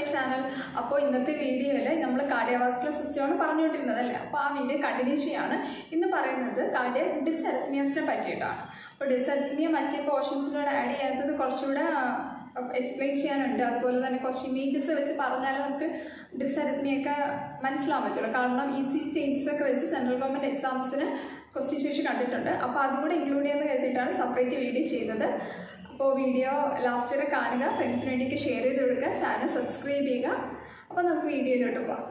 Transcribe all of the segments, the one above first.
channel അപ്പോൾ ഇന്നത്തെ വീഡിയോയിൽ നമ്മൾ കാർഡിയോവാസ്കുലർ സിസ്റ്റമാണ് പറഞ്ഞുകൊണ്ടിരുന്നത് അല്ലേ അപ്പോൾ ആ വീഡിയോ കണ്ടിന്യൂ ചെയ്യാണ് ഇന്ന് പറയുന്നത് കാർഡിയ ഡിസെറിത്മിയസിനെ പറ്റിയിട്ടാണ് അപ്പോൾ ഡിസെറിത്മിയ മറ്റ് പോർഷൻസിനോട് ആഡ് ചെയ്യാത്തത് കുറച്ചുകൂടെ എക്സ്പ്ലെയിൻ ചെയ്യാനുണ്ട് അതുപോലെ തന്നെ കുറച്ച് ഇമേജസ് വെച്ച് പറഞ്ഞാൽ നമുക്ക് ഡിസെറിത്മിയൊക്കെ മനസ്സിലാവാൻ പറ്റുള്ളൂ കാരണം ഇ സി ചേഞ്ചസ് ഒക്കെ വെച്ച് സെൻട്രൽ ഗവൺമെൻറ് എക്സാംസിന് ക്വസ്റ്റ്യൻ ചോദിച്ച് കണ്ടിട്ടുണ്ട് അപ്പോൾ അതുകൂടെ ഇൻക്ലൂഡ് ചെയ്യുന്ന കരുതിയിട്ടാണ് സെപ്പറേറ്റ് വീഡിയോ ചെയ്തത് അപ്പോൾ വീഡിയോ ലാസ്റ്റ് വരെ കാണുക ഫ്രണ്ട്സിന് വേണ്ടിയിട്ട് ഷെയർ ചെയ്ത് കൊടുക്കുക ചാനൽ സബ്സ്ക്രൈബ് ചെയ്യുക അപ്പോൾ നമുക്ക് വീഡിയോയിലോട്ട് പോകാം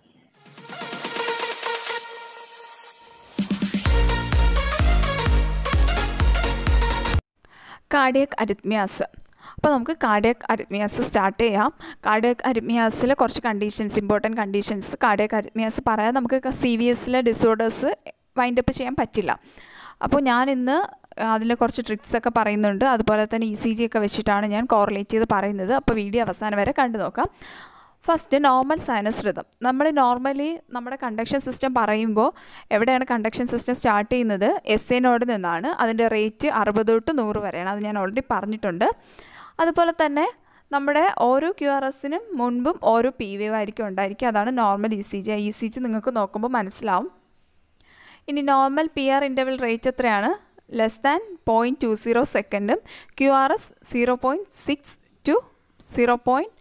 കാർഡിയക് അരിത്മിയാസ് അപ്പോൾ നമുക്ക് കാർഡിയക് അരിത്മിയാസ് സ്റ്റാർട്ട് ചെയ്യാം കാർഡിയക് അരിത്മിയാസിൽ കുറച്ച് conditions important conditions cardiac arrhythmias പറയാൻ നമുക്ക് സി വി എസിലെ ഡിസോർഡേഴ്സ് വൈൻഡപ്പ് ചെയ്യാൻ പറ്റില്ല അപ്പോൾ ഞാൻ ഇന്ന് അതിൽ കുറച്ച് ട്രിക്സ് ഒക്കെ പറയുന്നുണ്ട് അതുപോലെ തന്നെ ഇ സി ജി ഒക്കെ വെച്ചിട്ടാണ് ഞാൻ കോറിലേറ്റ് ചെയ്ത് പറയുന്നത് അപ്പോൾ വീഡിയോ അവസാനം വരെ കണ്ടു നോക്കാം ഫസ്റ്റ് നോർമൽ സൈനസ് ഋതം നമ്മൾ നോർമലി നമ്മുടെ കണ്ടക്ഷൻ സിസ്റ്റം പറയുമ്പോൾ എവിടെയാണ് കണ്ടക്ഷൻ സിസ്റ്റം സ്റ്റാർട്ട് ചെയ്യുന്നത് എസ് നോട് നിന്നാണ് അതിൻ്റെ റേറ്റ് അറുപത് തൊട്ട് നൂറ് വരെയാണ് അത് ഞാൻ ഓൾറെഡി പറഞ്ഞിട്ടുണ്ട് അതുപോലെ തന്നെ നമ്മുടെ ഓരോ ക്യു ആർ എസിനും മുൻപും ഓരോ പി വേവ് ആയിരിക്കും ഉണ്ടായിരിക്കും അതാണ് normal E C G E C G നിങ്ങൾക്ക് നോക്കുമ്പോൾ മനസ്സിലാവും ഇനി normal P R interval rate എത്രയാണ് less than point two zero സെക്കൻഡും Q R S zero point six to zero point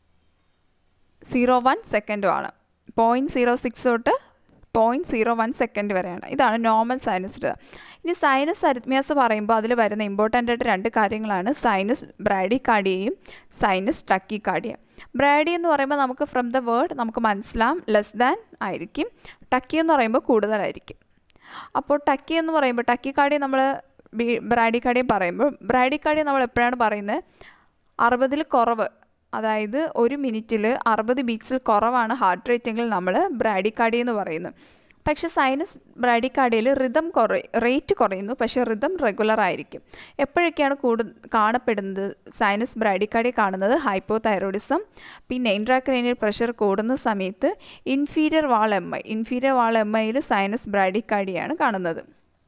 zero one സെക്കൻഡുമാണ് പോയിൻറ്റ് സീറോ സിക്സ് തൊട്ട് point zero one second വരെയാണ് ഇതാണ് നോർമൽ സൈനസ് ഇനി സൈനസ് അരിത്മിയാസ് പറയുമ്പോൾ അതിൽ വരുന്ന ഇമ്പോർട്ടൻ്റ് ആയിട്ട് രണ്ട് കാര്യങ്ങളാണ് സൈനസ് ബ്രാഡി കാർഡിയയും സൈനസ് ടക്കി കാർഡിയ ബ്രാഡി എന്ന് പറയുമ്പോൾ നമുക്ക് ഫ്രം ദ വേർഡ് നമുക്ക് മനസ്സിലാം ലെസ് ദാൻ ആയിരിക്കും ടക്കി എന്ന് പറയുമ്പോൾ കൂടുതലായിരിക്കും അപ്പോൾ ടക്കി എന്ന് പറയുമ്പോൾ ടക്കി കാർഡിയ നമ്മൾ ബ്രാഡി കാർഡിയ പറയുമ്പോൾ ബ്രാഡി കാർഡിയ നമ്മൾ എപ്പോഴാണ് പറയുന്നത് അറുപതിൽ കുറവ് അതായത് ഒരു മിനിറ്റിൽ അറുപത് ബീറ്റ്സിൽ കുറവാണ് ഹാർട്ട് റേറ്റെങ്കിൽ നമ്മൾ ബ്രാഡിക്കാർഡി എന്ന് പറയുന്നു പക്ഷേ സൈനസ് ബ്രാഡിക്കാർഡിയയിൽ റിതം കുറ റേറ്റ് കുറയുന്നു പക്ഷേ റിതം റെഗുലർ ആയിരിക്കും എപ്പോഴൊക്കെയാണ് കൂടു കാണപ്പെടുന്നത് സൈനസ് ബ്രാഡിക്കാർഡിയ കാണുന്നത് ഹൈപ്പോ തൈറോയിഡിസം പിന്നെ ഇൻട്രാക്രേനിയൽ പ്രഷർ കൂടുന്ന സമയത്ത് inferior wall M I inferior wall M ഐയിൽ സൈനസ് ബ്രാഡിക്കാർഡിയാണ് കാണുന്നത്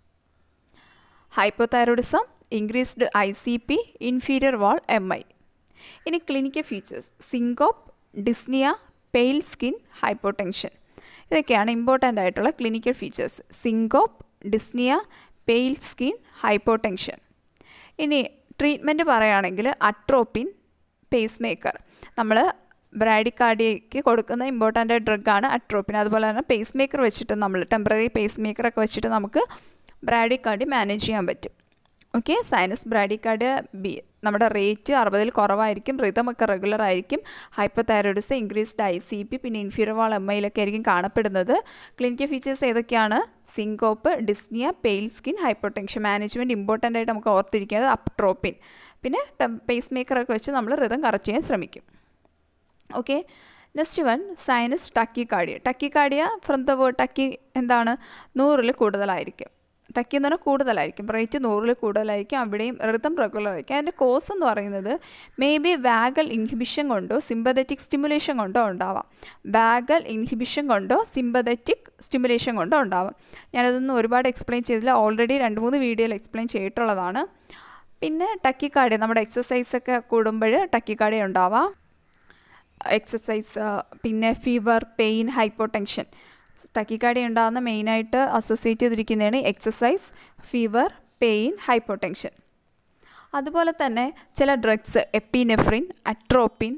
hypothyroidism increased I C P inferior wall M I ഇനി clinical features syncope dyspnoea pale skin hypotension ഇതൊക്കെയാണ് important ആയിട്ടുള്ള clinical features syncope dyspnoea pale skin hypotension ഇനി treatment പറയുകയാണെങ്കിൽ atropine pace pacemaker നമ്മൾ ബ്രാഡിക്കാർഡിയയ്ക്ക് കൊടുക്കുന്ന ഇമ്പോർട്ടൻ്റ് ഡ്രഗാണ് അട്രോപ്പിൻ അതുപോലെ തന്നെ പേസ് മേക്കർ വെച്ചിട്ട് നമ്മൾ ടെമ്പററി പേസ് മേക്കറൊക്കെ വെച്ചിട്ട് നമുക്ക് ബ്രാഡിക്കാർഡി മാനേജ് ചെയ്യാൻ പറ്റും ഓക്കെ സൈനസ് ബ്രാഡിക്കാർഡ് ബി നമ്മുടെ റേറ്റ് അറുപതിൽ കുറവായിരിക്കും റിതമൊക്കെ റെഗുലർ ആയിരിക്കും hyper thyroids increased I C P പിന്നെ ഇൻഫീരിയർവാൾ എം ഐയിലൊക്കെ ആയിരിക്കും കാണപ്പെടുന്നത് ക്ലിനിക്കൽ ഫീച്ചേഴ്സ് ഏതൊക്കെയാണ് syncope dyspnoea pale skin hypotension management important ആയിട്ട് നമുക്ക് ഓർത്തിരിക്കുന്നത് അപ്ട്രോപ്പിൻ പിന്നെ പേസ് മേക്കറൊക്കെ വെച്ച് നമ്മൾ റിതം കറക്റ്റ് ചെയ്യാൻ ശ്രമിക്കും okay next one sinus tachycardia tachycardia from the word tachy എന്താണ് നൂറിൽ കൂടുതലായിരിക്കും ടക്കി എന്ന് പറഞ്ഞാൽ കൂടുതലായിരിക്കും റേറ്റ് നൂറിൽ കൂടുതലായിരിക്കും അവിടെയും റിതം റെഗുലർ ആയിരിക്കും അതിൻ്റെ കോസ് എന്ന് പറയുന്നത് മേ ബി വാഗൽ ഇൻഹിബിഷൻ കൊണ്ടോ സിമ്പതറ്റിക് സ്റ്റിമുലേഷൻ കൊണ്ടോ ഉണ്ടാവാം വാഗൽ ഇൻഹിബിഷൻ കൊണ്ടോ സിമ്പതറ്റിക് സ്റ്റിമുലേഷൻ കൊണ്ടോ ഉണ്ടാവാം ഞാനതൊന്നും ഒരുപാട് എക്സ്പ്ലെയിൻ ചെയ്തില്ല ഓൾറെഡി രണ്ട് മൂന്ന് വീഡിയോയിൽ എക്സ്പ്ലെയിൻ ചെയ്തിട്ടുള്ളതാണ് പിന്നെ ടക്കിക്കാടി നമ്മുടെ എക്സസൈസ് ഒക്കെ കൂടുമ്പോൾ ടക്കിക്കാടി ഉണ്ടാവാം എക്സസൈസ് പിന്നെ ഫീവർ പെയിൻ ഹൈപ്പോടെൻഷൻ ടക്കിക്കാടി ഉണ്ടാകുന്ന മെയിനായിട്ട് അസോസിയേറ്റ് ചെയ്തിരിക്കുന്നതാണ് എക്സസൈസ് ഫീവർ പെയിൻ ഹൈപ്പോടെൻഷൻ അതുപോലെ തന്നെ ചില ഡ്രഗ്സ് എപ്പിനെഫ്രിൻ അട്രോപ്പിൻ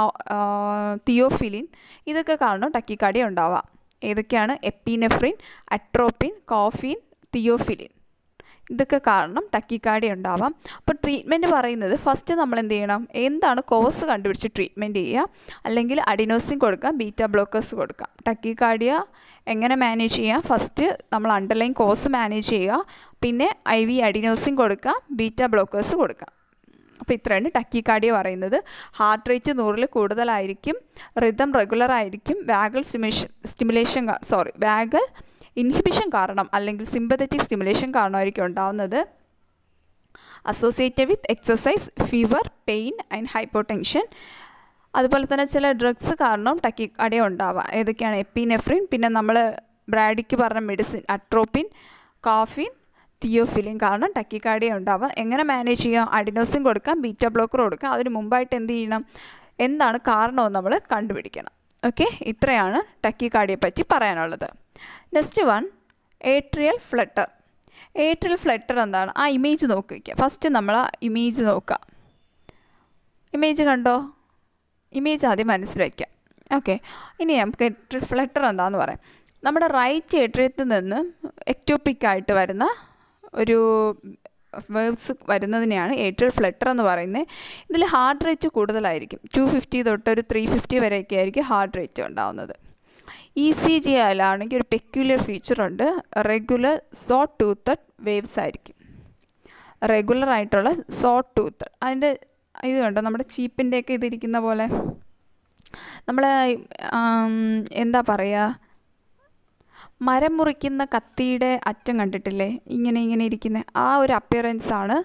തിയോഫിലിൻ ഇതൊക്കെ കാരണം ടക്കിക്കാടി ഉണ്ടാവാം ഏതൊക്കെയാണ് എപ്പിനെഫ്രിൻ അട്രോപ്പിൻ കോഫീൻ തിയോഫിലിൻ ഇതൊക്കെ കാരണം ടക്കിക്കാടി ഉണ്ടാവാം അപ്പോൾ ട്രീറ്റ്മെൻറ്റ് പറയുന്നത് ഫസ്റ്റ് നമ്മൾ എന്ത് ചെയ്യണം എന്താണ് കോസ് കണ്ടുപിടിച്ച് ട്രീറ്റ്മെൻറ്റ് ചെയ്യുക അല്ലെങ്കിൽ അഡിനോസിൻ കൊടുക്കാം ബീറ്റ ബ്ലോക്കേഴ്സ് കൊടുക്കാം ടക്കിക്കാർഡിയ എങ്ങനെ മാനേജ് ചെയ്യാം ഫസ്റ്റ് നമ്മൾ അണ്ടർലൈൻ കോസ് മാനേജ് ചെയ്യുക പിന്നെ ഐ വി അഡിനോസിൻ കൊടുക്കാം ബീറ്റ ബ്ലോക്കേഴ്സ് കൊടുക്കാം അപ്പോൾ ഇത്രയാണ് ടക്കിക്കാർഡിയ പറയുന്നത് ഹാർട്ട് റേറ്റ് നൂറിൽ കൂടുതലായിരിക്കും റിതം റെഗുലർ ആയിരിക്കും vagal stimulation stimulation sorry vagal inhibition കാരണം അല്ലെങ്കിൽ സിമ്പതറ്റിക് സ്റ്റിമുലേഷൻ കാരണമായിരിക്കും ഉണ്ടാവുന്നത് associated with exercise fever pain and hypotension അതുപോലെ തന്നെ ചില ഡ്രഗ്സ് കാരണം ടക്കിക്കാർഡിയ ഉണ്ടാവാം ഏതൊക്കെയാണ് എപ്പിനെഫ്രിൻ പിന്നെ നമ്മൾ ബ്രാഡിക്ക് പറഞ്ഞ മെഡിസിൻ അട്രോപ്പിൻ കാഫിൻ തിയോഫിലിൻ കാരണം ടക്കിക്കാർഡിയ ഉണ്ടാവാം എങ്ങനെ മാനേജ് ചെയ്യാം അഡിനോസിൻ കൊടുക്കാം ബീറ്റ ബ്ലോക്കർ കൊടുക്കാം അതിന് മുമ്പായിട്ട് എന്ത് ചെയ്യണം എന്താണ് കാരണമെന്ന് നമ്മൾ കണ്ടുപിടിക്കണം ഓക്കെ ഇത്രയാണ് ടക്കിക്കാർഡിയെ പറ്റി പറയാനുള്ളത് next one atrial flutter atrial flutter എന്താണ് ആ ഇമേജ് നോക്കിക്കുക ഫസ്റ്റ് നമ്മൾ ആ ഇമേജ് നോക്കുക ഇമേജ് കണ്ടോ ഇമേജ് ആദ്യം മനസ്സിൽ വയ്ക്കാം ഓക്കെ ഇനി നമുക്ക് ഏട്രിയൽ ഫ്ലട്ടർ എന്താണെന്ന് പറയാം നമ്മുടെ റൈറ്റ് ഏട്രിയത്തിൽ നിന്ന് എക്ടോപ്പിക് ആയിട്ട് വരുന്ന ഒരു വേവ്സ് വരുന്നതിനെയാണ് ഏട്രിയൽ ഫ്ലട്ടർ എന്ന് പറയുന്നത് ഇതിൽ ഹാർട്ട് റേറ്റ് കൂടുതലായിരിക്കും ടു ഫിഫ്റ്റി തൊട്ട് ഒരു ത്രീ ഫിഫ്റ്റി വരെയൊക്കെ ആയിരിക്കും ഹാർട്ട് റേറ്റ് ഉണ്ടാവുന്നത് ഇ സി ജി ആണെങ്കിൽ ഒരു പെക്യുലർ ഫീച്ചർ ഉണ്ട് റെഗുലർ സോ ടൂത്തഡ് വേവ്സ് ആയിരിക്കും റെഗുലർ ആയിട്ടുള്ള സോ ടൂത്തഡ് അതിൻ്റെ ഇത് കണ്ടോ നമ്മുടെ ചീപ്പിൻ്റെയൊക്കെ ഇതിരിക്കുന്ന പോലെ നമ്മൾ എന്താ പറയുക മരം മുറിക്കുന്ന കത്തിയുടെ അറ്റം കണ്ടിട്ടില്ലേ ഇങ്ങനെ ഇങ്ങനെ ഇരിക്കുന്ന ആ ഒരു അപ്പിയറൻസ് ആണ്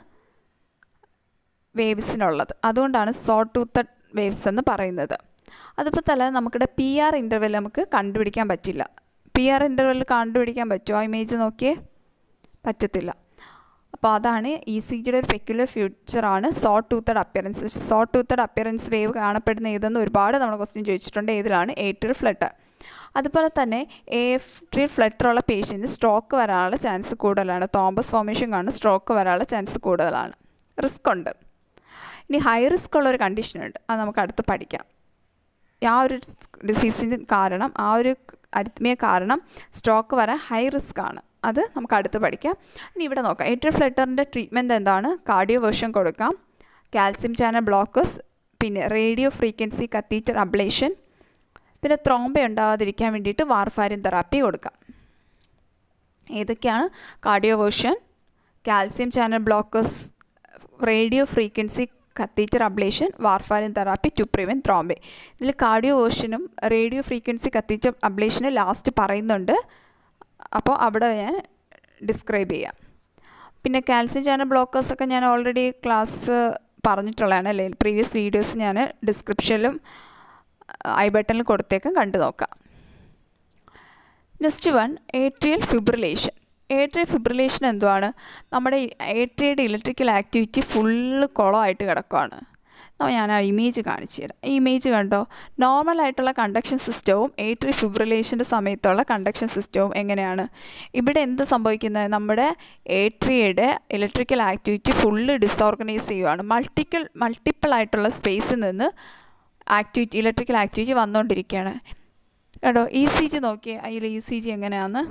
വേവ്സിനുള്ളത് അതുകൊണ്ടാണ് സോ ടൂത്തഡ് വേവ്സ് എന്ന് പറയുന്നത് അതുപോലെ തന്നെ നമുക്കിവിടെ പി ആർ ഇൻ്റർവെൽ നമുക്ക് കണ്ടുപിടിക്കാൻ പറ്റില്ല പി ആർ ഇൻ്റർവെൽ കണ്ടുപിടിക്കാൻ പറ്റുമോ ആ ഇമേജ് നോക്കിയേ പറ്റത്തില്ല അപ്പോൾ അതാണ് ഇ സി ജിയുടെ ഒരു പെക്യുലർ ഫ്യൂച്ചറാണ് saw toothed appearance saw toothed appearance wave കാണപ്പെടുന്ന ഏതെന്ന് ഒരുപാട് നമ്മൾ ക്വസ്റ്റ്യൻ ചോദിച്ചിട്ടുണ്ട് ഏതിലാണ് ഏട്രിയൽ ഫ്ലട്ടർ അതുപോലെ തന്നെ ഏട്രിയൽ ഫ്ലട്ടർ ഉള്ള പേഷ്യൻറ്റ് സ്ട്രോക്ക് വരാനുള്ള ചാൻസ് കൂടുതലാണ് തോമസ് ഫോർമേഷൻ കാണുന്ന സ്ട്രോക്ക് വരാനുള്ള ചാൻസ് കൂടുതലാണ് റിസ്ക് ഉണ്ട് ഇനി ഹൈ റിസ്ക് ഉള്ള ഒരു കണ്ടീഷൻ ഉണ്ട് അത് നമുക്ക് അടുത്ത് പഠിക്കാം ആ ഒരു ഡിസീസിന് കാരണം ആ ഒരു അരിത്മിയ കാരണം സ്ട്രോക്ക് വരാൻ ഹൈ റിസ്ക് ആണ് അത് നമുക്ക് അടുത്ത് പഠിക്കാം ഇനി ഇവിടെ നോക്കാം ഏട്രിയൽ ഫ്ലട്ടറിൻ്റെ ട്രീറ്റ്മെൻറ്റ് എന്താണ് കാർഡിയോ വേർഷൻ കൊടുക്കാം കാൽസ്യം ചാനൽ ബ്ലോക്കേഴ്സ് പിന്നെ റേഡിയോ ഫ്രീക്വൻസി കത്തീറ്റർ അബ്ലേഷൻ പിന്നെ ത്രോംബ ഉണ്ടാകാതിരിക്കാൻ വേണ്ടിയിട്ട് വാർഫാരിൻ തെറാപ്പി കൊടുക്കാം ഏതൊക്കെയാണ് cardioversion calcium channel blockers radio frequency catheter ablation warfarin therapy to prevent thrombi ഇതിൽ കാർഡിയോ വേർഷനും റേഡിയോ ഫ്രീക്വൻസി കത്തീറ്റർ അബ്ലേഷനും ലാസ്റ്റ് പറയുന്നുണ്ട് അപ്പോൾ അവിടെ ഞാൻ ഡിസ്ക്രൈബ് ചെയ്യാം പിന്നെ കാൽസ്യം ചാനൽ ബ്ലോക്കേഴ്സൊക്കെ ഞാൻ ഓൾറെഡി ക്ലാസ് പറഞ്ഞിട്ടുള്ളതാണ് അല്ലേ പ്രീവിയസ് വീഡിയോസ് ഞാൻ ഡിസ്ക്രിപ്ഷനിലും ഐ ബട്ടണിൽ കൊടുത്തേക്കും കണ്ടു നോക്കാം next one atrial fibrillation atrial fibrillation എന്തുവാണ് നമ്മുടെ ഏട്രിയയുടെ ഇലക്ട്രിക്കൽ ആക്ടിവിറ്റി ഫുള്ള് കുളമായിട്ട് കിടക്കുകയാണ് ഞാൻ ആ ഇമേജ് കാണിച്ചു തരാം ഈ ഇമേജ് കണ്ടോ നോർമൽ ആയിട്ടുള്ള കണ്ടക്ഷൻ സിസ്റ്റവും ഏട്രി ഫിബ്രിലേഷൻ്റെ സമയത്തുള്ള കണ്ടക്ഷൻ സിസ്റ്റവും എങ്ങനെയാണ് ഇവിടെ എന്ത് സംഭവിക്കുന്നത് നമ്മുടെ ഏട്രിയയുടെ ഇലക്ട്രിക്കൽ ആക്ടിവിറ്റി ഫുള്ള് ഡിസോർഗനൈസ് ചെയ്യുവാണ് മൾട്ടിക്കൽ മൾട്ടിപ്പിൾ ആയിട്ടുള്ള സ്പേസിൽ നിന്ന് ആക്ടിവിറ്റി ഇലക്ട്രിക്കൽ ആക്ടിവിറ്റി വന്നുകൊണ്ടിരിക്കുകയാണ് കേട്ടോ ഇ സി ജി നോക്കിയേ അതിൽ ഇ സി ജി എങ്ങനെയാണെന്ന്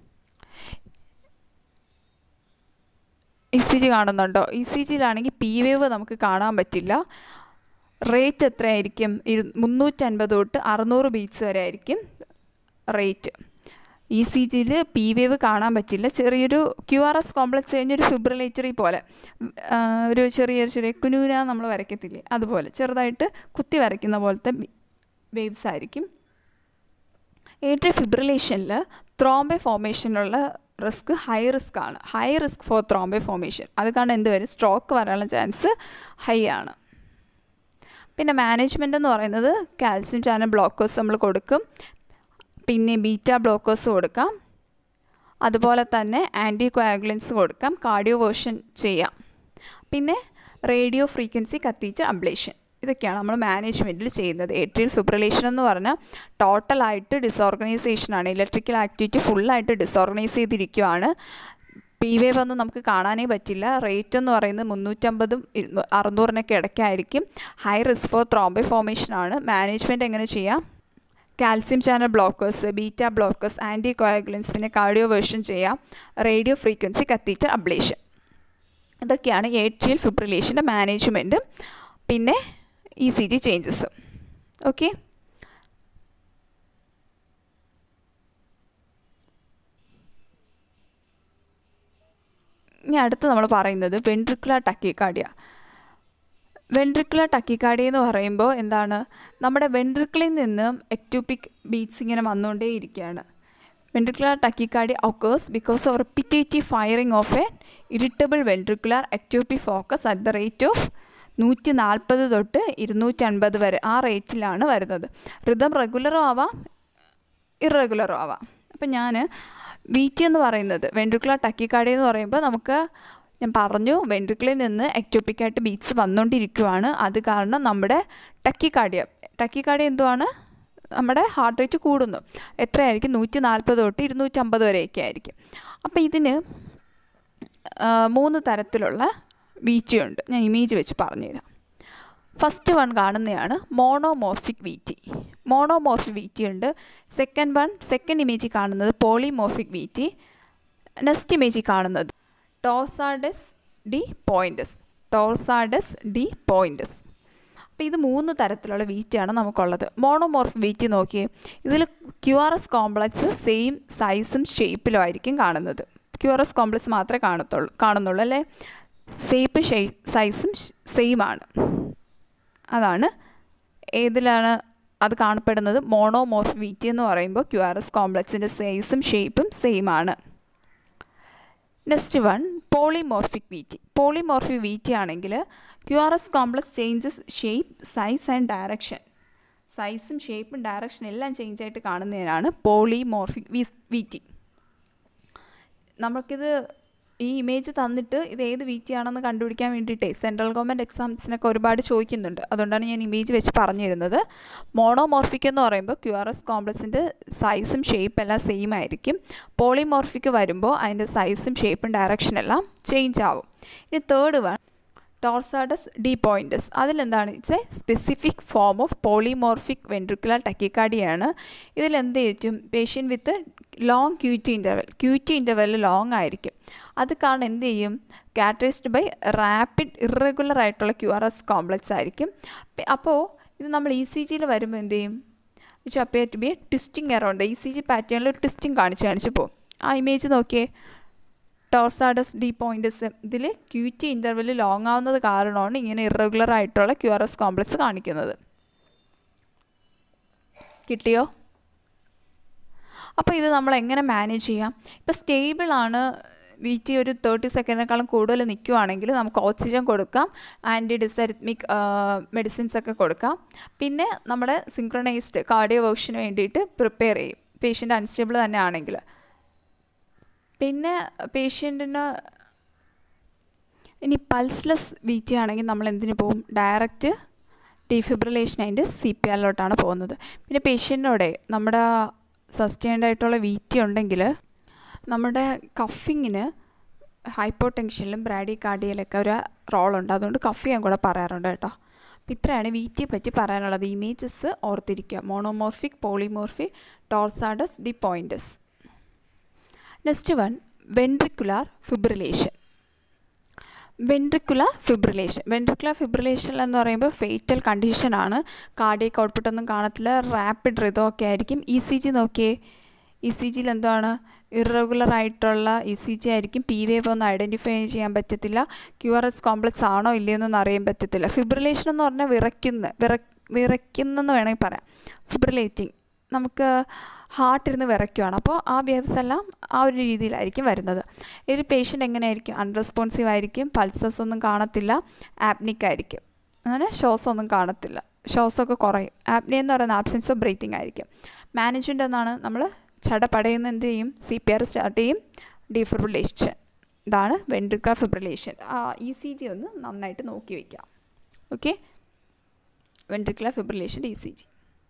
ഇ സി ജി കാണുന്നുണ്ടോ ഇ സി ജിയിലാണെങ്കിൽ പി വേവ് നമുക്ക് കാണാൻ പറ്റില്ല റേറ്റ് എത്രയായിരിക്കും ഇരു മുന്നൂറ്റൻപത് തൊട്ട് അറുന്നൂറ് ബീറ്റ്സ് വരെ ആയിരിക്കും റേറ്റ് ഇ സി ജിയിൽ പി വേവ് കാണാൻ പറ്റില്ല ചെറിയൊരു ക്യു ആർ എസ് കോംപ്ലക്സ് കഴിഞ്ഞൊരു ഫിബ്രിലേറ്ററി പോലെ ഒരു ചെറിയൊരു ചെറിയ കുനൂന നമ്മൾ വരയ്ക്കത്തില്ലേ അതുപോലെ ചെറുതായിട്ട് കുത്തി വരയ്ക്കുന്ന പോലത്തെ വേവ്സ് ആയിരിക്കും ഏട്രി ഫിബ്രിലേഷനിൽ ത്രോംബെ ഫോർമേഷനുള്ള റിസ്ക് ഹൈ റിസ്ക് ആണ് high risk for thrombus formation അത് കാരണം എന്ത് വരും സ്ട്രോക്ക് വരാനുള്ള ചാൻസ് ഹൈ ആണ് പിന്നെ മാനേജ്മെൻ്റ് എന്ന് പറയുന്നത് കാൽസ്യം ചാനൽ ബ്ലോക്കേഴ്സ് നമ്മൾ കൊടുക്കും പിന്നെ ബീറ്റ ബ്ലോക്കേഴ്സ് കൊടുക്കാം അതുപോലെ തന്നെ ആൻറ്റി കോയാഗുലൻസ് കൊടുക്കാം കാർഡിയോ വേർഷൻ ചെയ്യാം പിന്നെ റേഡിയോ ഫ്രീക്വൻസി കത്തീറ്റർ അബ്ലേഷൻ ഇതൊക്കെയാണ് നമ്മൾ മാനേജ്മെൻറ്റിൽ ചെയ്യുന്നത് ഏട്രിയൽ ഫിബ്രിലേഷൻ എന്ന് പറഞ്ഞാൽ ടോട്ടലായിട്ട് ഡിസോർഗനൈസേഷനാണ് ഇലക്ട്രിക്കൽ ആക്ടിവിറ്റി ഫുള്ളായിട്ട് ഡിസോർഗനൈസ് ചെയ്തിരിക്കുകയാണ് പി വേവ് ഒന്നും നമുക്ക് കാണാനേ പറ്റില്ല റേറ്റ് എന്ന് പറയുന്നത് മുന്നൂറ്റമ്പതും അറുന്നൂറിനൊക്കെ ഇടയ്ക്കായിരിക്കും ഹൈ റിസ്ക് ഫോർ ത്രോംബെ ഫോർമേഷനാണ് മാനേജ്മെൻറ്റ് എങ്ങനെ ചെയ്യാം calcium channel blockers beta blockers anticoagulants പിന്നെ കാർഡിയോ വേർഷൻ ചെയ്യാം റേഡിയോ ഫ്രീക്വൻസി കത്തീറ്റർ അബ്ലേഷൻ ഇതൊക്കെയാണ് ഏട്രിയൽ ഫിബ്രിലേഷൻ്റെ മാനേജ്മെൻറ്റ് പിന്നെ E C G changes okay ഇനി അടുത്ത് നമ്മൾ പറയുന്നത് വെൻട്രിക്കുലർ ടക്കിക്കാർഡിയ വെൻട്രിക്കുലർ ടക്കിക്കാർഡിയ എന്ന് പറയുമ്പോൾ എന്താണ് നമ്മുടെ വെൻട്രിക്കിളിൽ നിന്ന് എക്ടോപിക് ബീറ്റ്സ് ഇങ്ങനെ വന്നുകൊണ്ടേ ഇരിക്കുകയാണ് ventricular tachycardia occurs because of repetitive firing of a irritable ventricular ectopic focus at the rate of നൂറ്റി നാൽപ്പത് തൊട്ട് ഇരുന്നൂറ്റൻപത് വരെ ആ റേറ്റിലാണ് വരുന്നത് റിതം റെഗുലറും ആവാം ഇറഗുലറും ആവാം അപ്പം ഞാൻ വി ടി എന്ന് പറയുന്നത് വെൻട്രിക്കുലർ ടക്കിക്കാർഡിയ എന്ന് പറയുമ്പോൾ നമുക്ക് ഞാൻ പറഞ്ഞു വെൻട്രിക്കിളിൽ നിന്ന് എക്ടോപ്പിക്കായിട്ട് ബീറ്റ്സ് വന്നുകൊണ്ടിരിക്കുവാണ് അത് കാരണം നമ്മുടെ ടക്കിക്കാർഡിയ ടക്കിക്കാർഡിയ എന്തുവാണ് നമ്മുടെ ഹാർട്ട് റേറ്റ് കൂടുന്നു എത്രയായിരിക്കും നൂറ്റി നാൽപ്പത് തൊട്ട് ഇരുന്നൂറ്റമ്പത് വരെയൊക്കെ ആയിരിക്കും അപ്പോൾ ഇതിന് മൂന്ന് തരത്തിലുള്ള വീറ്റിയുണ്ട് ഞാൻ ഇമേജ് വെച്ച് പറഞ്ഞുതരാം ഫസ്റ്റ് വൺ കാണുന്നതാണ് മോണോമോർഫിക് വീറ്റി മോണോമോർഫിക് വീറ്റി ഉണ്ട് സെക്കൻഡ് വൺ സെക്കൻഡ് ഇമേജിൽ കാണുന്നത് പോളിമോർഫിക് വീറ്റി നെക്സ്റ്റ് ഇമേജിൽ കാണുന്നത് ടോസാഡസ് ഡി പോയിൻറ്റസ് ടോസാഡസ് ഡി പോയിൻറ്റസ് അപ്പോൾ ഇത് മൂന്ന് തരത്തിലുള്ള വീറ്റിയാണ് നമുക്കുള്ളത് മോണോമോർഫ് വീറ്റി നോക്കിയേ ഇതിൽ Q R S complex same സൈസും ഷേപ്പിലും ആയിരിക്കും കാണുന്നത് ക്യു ആർ എസ് കോംപ്ലക്സ് മാത്രമേ കാണത്തുള്ളൂ കാണുന്നുള്ളൂ അല്ലേ ഷേപ്പ് ഷേ സൈസും സെയിം ആണ് അതാണ് ഏതിലാണ് അത് കാണപ്പെടുന്നത് മോണോമോർഫ് വീറ്റി എന്ന് പറയുമ്പോൾ ക്യു ആർ എസ് കോംപ്ലക്സിൻ്റെ സൈസും ഷേപ്പും സെയിം ആണ് next one polymorphic VT polymorphic VT ആണെങ്കിൽ Q R S complex changes shape size and direction സൈസും ഷേപ്പും ഡയറക്ഷൻ എല്ലാം ചേഞ്ച് ആയിട്ട് കാണുന്നതിനാണ് പോളിമോർഫിക് വീറ്റി നമുക്കിത് ഈ ഇമേജ് തന്നിട്ട് ഇത് ഏത് വീറ്റിയാണെന്ന് കണ്ടുപിടിക്കാൻ വേണ്ടിയിട്ടേ സെൻട്രൽ ഗവൺമെൻറ് എക്സാംസിനൊക്കെ ഒരുപാട് ചോദിക്കുന്നുണ്ട് അതുകൊണ്ടാണ് ഞാൻ ഇമേജ് വെച്ച് പറഞ്ഞു തരുന്നത് മോണോമോർഫിക് എന്ന് പറയുമ്പോൾ ക്യു ആർ എസ് കോംപ്ലക്സിൻ്റെ സൈസും ഷേപ്പ് എല്ലാം സെയിം ആയിരിക്കും പോളിമോർഫിക് വരുമ്പോൾ അതിൻ്റെ സൈസും ഷേപ്പും ഡയറക്ഷൻ എല്ലാം ചേഞ്ച് ആവും ഇനി third one torsades de pointes അതിലെന്താണ് it's a specific form of polymorphic ventricular ടക്കിക്കാർഡിയാണ് ഇതിൽ എന്ത് ചെയ്യും patient with long QT interval QT interval long ആയിരിക്കും അത് കാരണം എന്ത് ചെയ്യും കാറ്ററൈസ്ഡ് ബൈ റാപ്പിഡ് ഇറഗുലർ ആയിട്ടുള്ള ക്യു ആർ എസ് കോംപ്ലക്സ് ആയിരിക്കും അപ്പോൾ ഇത് നമ്മൾ ഇ സി ജിയിൽ വരുമ്പോൾ എന്ത് ചെയ്യും which appear to be a twisting around E C G പാറ്റേണിൽ ഒരു ട്വിസ്റ്റിംഗ് കാണിച്ച് കാണിച്ച് പോകും ആ ഇമേജ് നോക്കിയേ ടോർസാഡസ് ഡി പോയിൻറ്റസ് ഇതിൽ ക്യൂറ്റി ഇൻ്റർവെൽ ലോങ് ആവുന്നത് കാരണമാണ് ഇങ്ങനെ ഇറഗുലർ ആയിട്ടുള്ള ക്യു ആർ എസ് കോംപ്ലക്സ് കാണിക്കുന്നത് കിട്ടിയോ അപ്പോൾ ഇത് നമ്മൾ എങ്ങനെ മാനേജ് ചെയ്യാം ഇപ്പോൾ സ്റ്റേബിളാണ് വി ടി ഒരു തേർട്ടി സെക്കൻഡിനേക്കാളും കൂടുതൽ നിൽക്കുവാണെങ്കിൽ നമുക്ക് ഓക്സിജൻ കൊടുക്കാം ആൻറ്റി ഡിസരിത്മിക് മെഡിസിൻസ് ഒക്കെ കൊടുക്കാം പിന്നെ നമ്മുടെ സിങ്ക്രണൈസ്ഡ് കാർഡിയോ വർക്കിന് വേണ്ടിയിട്ട് പ്രിപ്പയർ ചെയ്യും പേഷ്യൻ്റ് അൺസ്റ്റേബിൾ തന്നെ ആണെങ്കിൽ പിന്നെ പേഷ്യൻറ്റിന് ഇനി പൾസ്ലെസ് വി ടി ആണെങ്കിൽ നമ്മൾ എന്തിനു പോകും ഡയറക്റ്റ് ഡിഫിബ്രിലേഷൻ അതിൻ്റെ സി പി ആറിലോട്ടാണ് പോകുന്നത് പിന്നെ പേഷ്യൻറ്റിനോടെ നമ്മുടെ സസ്റ്റൈൻഡ് ആയിട്ടുള്ള വി ടി ഉണ്ടെങ്കിൽ നമ്മുടെ കഫിങ്ങിന് ഹൈപ്പോ ടെൻഷനിലും ബ്രാഡി കാർഡിയയിലൊക്കെ ഒരു റോളുണ്ട് അതുകൊണ്ട് കഫ് ചെയ്യാൻ കൂടെ പറയാറുണ്ട് കേട്ടോ അപ്പോൾ ഇത്രയാണ് വി ടിയെ പറ്റി പറയാനുള്ളത് ഇമേജസ് ഓർത്തിരിക്കുക monomorphic polymorphic torsades de pointes next one ventricular fibrillation ventricular fibrillation ventricular fibrillation എന്ന് പറയുമ്പോൾ ഫേറ്റൽ കണ്ടീഷനാണ് കാർഡിയക് ഔട്ട്പുട്ട് ഒന്നും കാണത്തില്ല റാപ്പിഡ് റിതോ ഒക്കെ ആയിരിക്കും ഇ സി ജി നോക്കിയേ ഇ സി ജിയിൽ എന്താണ് ഇറഗുലർ ആയിട്ടുള്ള ഇ സി ജി ആയിരിക്കും പി വേവ് ഒന്നും ഐഡൻറ്റിഫൈ ചെയ്യാൻ പറ്റത്തില്ല ക്യു ആർ എസ് കോംപ്ലക്സ് ആണോ ഇല്ലയെന്നൊന്നും അറിയാൻ പറ്റത്തില്ല ഫിബ്രിലേഷൻ എന്ന് പറഞ്ഞാൽ വിറയ്ക്കുന്ന വിറ വിറയ്ക്കുന്നെന്ന് വേണമെങ്കിൽ പറയാം ഫിബ്രിലേറ്റിംഗ് നമുക്ക് ഹാർട്ട് ഇരുന്ന് വിറയ്ക്കുവാണ് അപ്പോൾ ആ വേവ്സ് എല്ലാം ആ ഒരു രീതിയിലായിരിക്കും വരുന്നത് ഒരു പേഷ്യൻ്റ് എങ്ങനെയായിരിക്കും അൺറെസ്പോൺസീവ് ആയിരിക്കും പൾസസ് ഒന്നും കാണത്തില്ല ആപ്നിക് ആയിരിക്കും അങ്ങനെ ഷോസ് ഒന്നും കാണത്തില്ല ഷോസൊക്കെ കുറയും ആപ്നി എന്ന് പറയുന്ന ആബ്സെൻസ് ഓഫ് ബ്രീത്തിങ് ആയിരിക്കും മാനേജ്മെൻ്റ് എന്നാണ് നമ്മൾ ചടപടയുന്ന എന്ത് ചെയ്യും സി പി ആർ സ്റ്റാർട്ട് ചെയ്യും ഡിഫിബ്രിലേഷൻ ഇതാണ് വെൻട്രിക്കുലർ ഫിബ്രിലേഷൻ ആ ഇ സി ജി ഒന്ന് നന്നായിട്ട് നോക്കി വയ്ക്കാം okay ventricular fibrillation E C G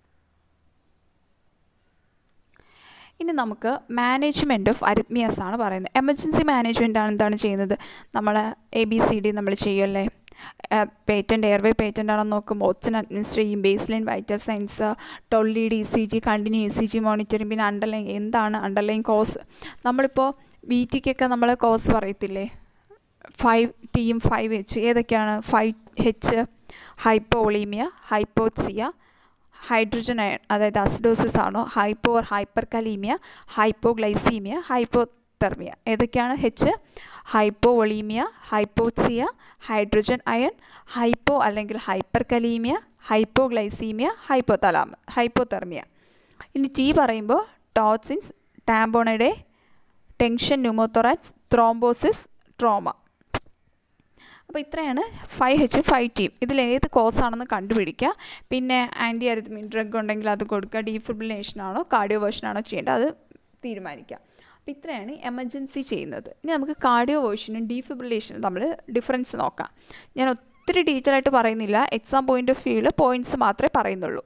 ഇനി നമുക്ക് മാനേജ്മെൻറ്റ് ഓഫ് അരിത്മിയാസ് ആണ് പറയുന്നത് എമർജൻസി മാനേജ്മെൻ്റ് ആണ് എന്താണ് ചെയ്യുന്നത് നമ്മൾ എ ബി സി ഡി നമ്മൾ ചെയ്യുമല്ലേ പേറ്റൻറ്റ് എയർവേ പേറ്റൻ്റ് ആണെന്ന് നോക്കും ഓപ്ഷൻ അഡ്മിനിസ്റ്റർ ചെയ്യും ബേസ് ലൈൻ വൈറ്റൽ സയൻസ് ടൊള്ളി D C G continue E C G monitoring പിന്നെ അണ്ടർലൈൻ എന്താണ് അണ്ടർലൈൻ കോസ് നമ്മളിപ്പോൾ ബി ടിക്കൊക്കെ നമ്മൾ കോസ് പറയത്തില്ലേ ഫൈവ് ടിയും ഫൈവ് എച്ച് ഏതൊക്കെയാണ് five H hypovolaemia hypoxia hydrogen ion അതായത് അസിഡോസിസ് ആണോ hypo or hyperkalaemia hypoglycaemia hypothermia ഏതൊക്കെയാണ് H hypovolaemia hypoxia hydrogen ion hypo അല്ലെങ്കിൽ hyperkalaemia hypoglycaemia hypothalamus hypothermia ഇനി ടി പറയുമ്പോൾ ടോക്സിൻസ് ടാമ്പോണയുടെ ടെൻഷൻ ന്യൂമോതൊറാക്സ് ത്രോംബോസിസ് ട്രോമ അപ്പോൾ ഇത്രയാണ് ഫൈവ് എച്ച് ഫൈവ് ടീം ഇതിൽ ഏത് കോസാണെന്ന് കണ്ടുപിടിക്കുക പിന്നെ ആൻറ്റി അരിത്മിൻ ഡ്രഗ് ഉണ്ടെങ്കിൽ അത് കൊടുക്കുക ഡീഫിബ്രിലേഷൻ ആണോ കാർഡിയോ വേർഷൻ ആണോ ചെയ്യേണ്ടത് അത് തീരുമാനിക്കുക അപ്പോൾ ഇത്രയാണ് എമർജൻസി ചെയ്യുന്നത് ഇനി നമുക്ക് കാർഡിയോ വേർഷനും ഡീഫിബ്രിലേഷനും തമ്മിൽ ഡിഫറൻസ് നോക്കാം ഞാൻ ഒത്തിരി ഡീറ്റെയിൽ ആയിട്ട് പറയുന്നില്ല എക്സാം പോയിൻ്റ് ഓഫ് വ്യൂവിൽ പോയിൻറ്റ്സ് മാത്രമേ പറയുന്നുള്ളൂ